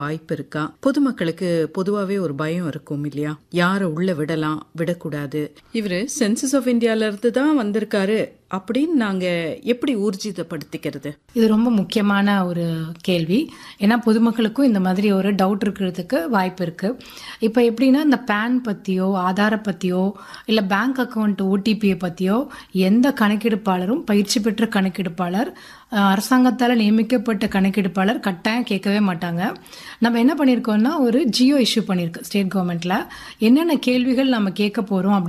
வாய்ப்பு இருக்கா பொதுமக்களுக்கு பொதுவாவே ஒரு பயம் இருக்கும் இல்லையா யாரை உள்ள விடலாம் விடக்கூடாது இவரு சென்சஸ் ஆஃப் இந்தியால இருந்து தான் வந்திருக்காரு அப்படின்னு நாங்க எப்படி ஊர்ஜிதப்படுத்திக்கிறது இது ரொம்ப முக்கியமான ஒரு கேள்வி ஏன்னா பொதுமக்களுக்கும் இந்த மாதிரி ஒரு டவுட் இருக்கிறதுக்கு வாய்ப்பு இருக்குது இப்போ எப்படின்னா இந்த பேன் பற்றியோ ஆதாரை பற்றியோ இல்லை பேங்க் அக்கௌண்ட் ஓடிபியை பற்றியோ எந்த கணக்கெடுப்பாளரும் பயிற்சி பெற்ற கணக்கெடுப்பாளர் அஹ், அரசாங்கத்தால் நியமிக்கப்பட்ட கணக்கெடுப்பாளர் கட்டாயம் கேட்கவே மாட்டாங்க நம்ம என்ன பண்ணியிருக்கோம்னா ஒரு ஜியோ இஷ்யூ பண்ணியிருக்கு ஸ்டேட் கவர்மெண்ட்டில் என்னென்ன கேள்விகள் நம்ம கேட்க போகிறோம்